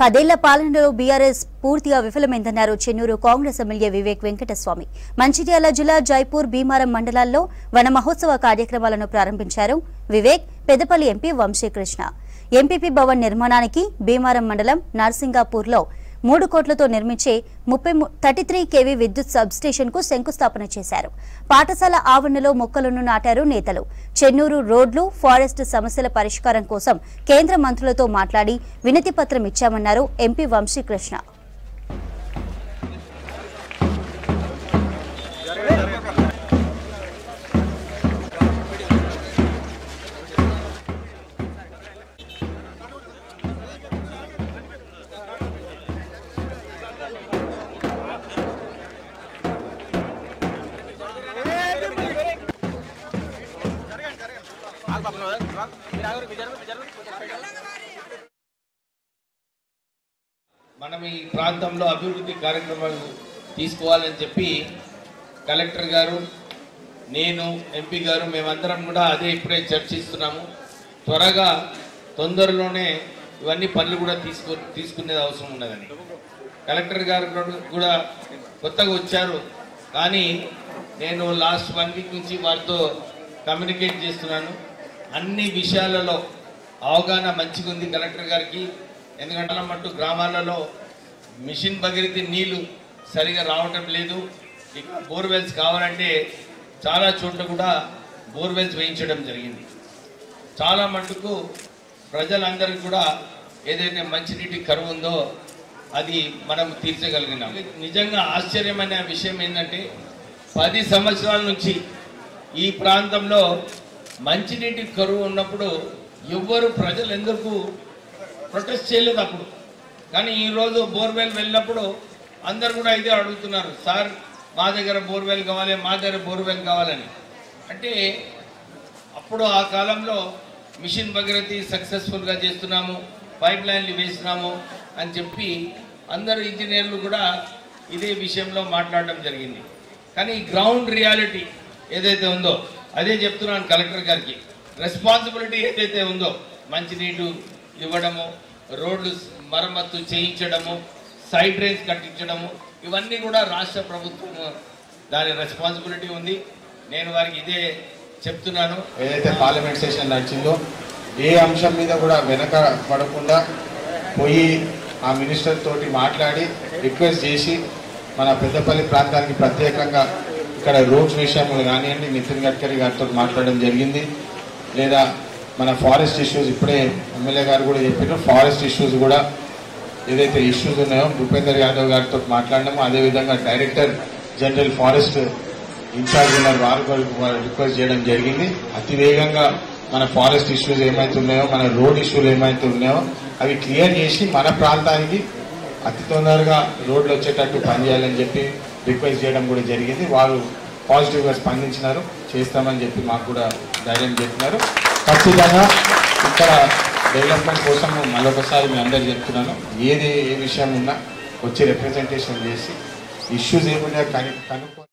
పదేళ్ల పాలనలో బీఆర్ఎస్ పూర్తిగా విఫలమైందన్నారు చెన్నూరు కాంగ్రెస్ ఎమ్మెల్యే వివేక్ వెంకటస్వామి మంచిర్యాల జిల్లా జైపూర్ భీమారం మండలాల్లో వన మహోత్సవ కార్యక్రమాలను ప్రారంభించారు వివేక్ పెద్దపల్లి ఎంపీ వంశీకృష్ణ ఎంపీపీ భవన్ నిర్మాణానికి భీమారం మండలం నర్సింగాపూర్లో మూడు కోట్లతో నిర్మించే ముప్పై థర్టీ త్రీ కేవీ విద్యుత్ సబ్స్టేషన్ కు శంకుస్థాపన చేశారు పాఠశాల ఆవరణలో మొక్కలను నాటారు నేతలు చెన్నూరు రోడ్లు ఫారెస్ట్ సమస్యల పరిష్కారం కోసం కేంద్ర మంత్రులతో మాట్లాడి వినతి పత్రం ఇచ్చామన్నారు ఎంపీ వంశీకృష్ణ మనం ఈ ప్రాంతంలో అభివృద్ధి కార్యక్రమాలు తీసుకోవాలని చెప్పి కలెక్టర్ గారు నేను ఎంపీ గారు మేమందరం కూడా అదే ఇప్పుడే చర్చిస్తున్నాము త్వరగా తొందరలోనే ఇవన్నీ పనులు కూడా తీసుకో తీసుకునేది అవసరం ఉన్నదని కలెక్టర్ గారు కూడా కొత్తగా వచ్చారు కానీ నేను లాస్ట్ వన్ వీక్ నుంచి వారితో కమ్యూనికేట్ చేస్తున్నాను అన్ని విషయాలలో అవగాహన మంచిగా ఉంది కలెక్టర్ గారికి ఎందుకంటే మట్టు గ్రామాలలో మిషన్ భగీరథి నీళ్లు సరిగా రావటం లేదు ఇక బోర్వెల్స్ కావాలంటే చాలా చోట్ల కూడా బోర్వెల్స్ వేయించడం జరిగింది చాలా మటుకు ప్రజలందరికీ కూడా ఏదైతే మంచినీటి కరువు ఉందో అది మనం తీర్చగలిగినాం నిజంగా ఆశ్చర్యమైన విషయం ఏంటంటే పది సంవత్సరాల నుంచి ఈ ప్రాంతంలో మంచినీటి కరువు ఉన్నప్పుడు ఎవ్వరు ప్రజలు ఎందుకు ప్రొటెస్ట్ చేయలేదు అప్పుడు కానీ ఈరోజు బోర్వెల్ వెళ్ళినప్పుడు అందరు కూడా ఇదే అడుగుతున్నారు సార్ మా దగ్గర బోర్వెల్ కావాలి మా దగ్గర బోర్వెల్ కావాలని అంటే అప్పుడు ఆ కాలంలో మిషన్ భగీరథి సక్సెస్ఫుల్గా చేస్తున్నాము పైప్ లైన్లు వేసినాము అని చెప్పి అందరు ఇంజనీర్లు కూడా ఇదే విషయంలో మాట్లాడడం జరిగింది కానీ గ్రౌండ్ రియాలిటీ ఏదైతే ఉందో అదే చెప్తున్నాను కలెక్టర్ గారికి రెస్పాన్సిబిలిటీ ఏదైతే ఉందో మంచినీటు ఇవ్వడము రోడ్లు మరమ్మత్తు చేయించడము సైడ్ డ్రైన్స్ కట్టించడము ఇవన్నీ కూడా రాష్ట్ర ప్రభుత్వం దాని రెస్పాన్సిబిలిటీ ఉంది నేను వారికి ఇదే చెప్తున్నాను ఏదైతే పార్లమెంట్ సెషన్ నడిచిందో ఏ అంశం మీద కూడా వెనక పడకుండా పోయి ఆ మినిస్టర్ తోటి మాట్లాడి రిక్వెస్ట్ చేసి మన పెద్దపల్లి ప్రాంతానికి ప్రత్యేకంగా ఇక్కడ రోడ్స్ విషయంలో కానివ్వండి నితిన్ గడ్కరీ గారితో మాట్లాడడం జరిగింది లేదా మన ఫారెస్ట్ ఇష్యూస్ ఇప్పుడే ఎమ్మెల్యే గారు కూడా చెప్పారు ఫారెస్ట్ ఇష్యూస్ కూడా ఏదైతే ఇష్యూస్ ఉన్నాయో భూపేందర్ యాదవ్ గారితో మాట్లాడినామో అదేవిధంగా డైరెక్టర్ జనరల్ ఫారెస్ట్ ఇన్ఛార్జ్ ఉన్నారు వారు కూడా రిక్వెస్ట్ చేయడం జరిగింది అతి వేగంగా మన ఫారెస్ట్ ఇష్యూస్ ఏమైతే ఉన్నాయో మన రోడ్ ఇష్యూలు ఏమైతే ఉన్నాయో అవి క్లియర్ చేసి మన ప్రాంతానికి అతి తొందరగా రోడ్లు వచ్చేటట్టు పనిచేయాలని చెప్పి రిక్వెస్ట్ చేయడం కూడా జరిగింది వారు పాజిటివ్గా స్పందించినారు చేస్తామని చెప్పి మాకు కూడా ధైర్యం చెప్పినారు ఖచ్చితంగా ఇక్కడ డెవలప్మెంట్ కోసం మరొకసారి మీ అందరు చెప్తున్నాను ఏది ఏ విషయం ఉన్నా వచ్చి రిప్రజెంటేషన్ చేసి ఇష్యూస్ ఏమున్నాయో కను కనుక్కో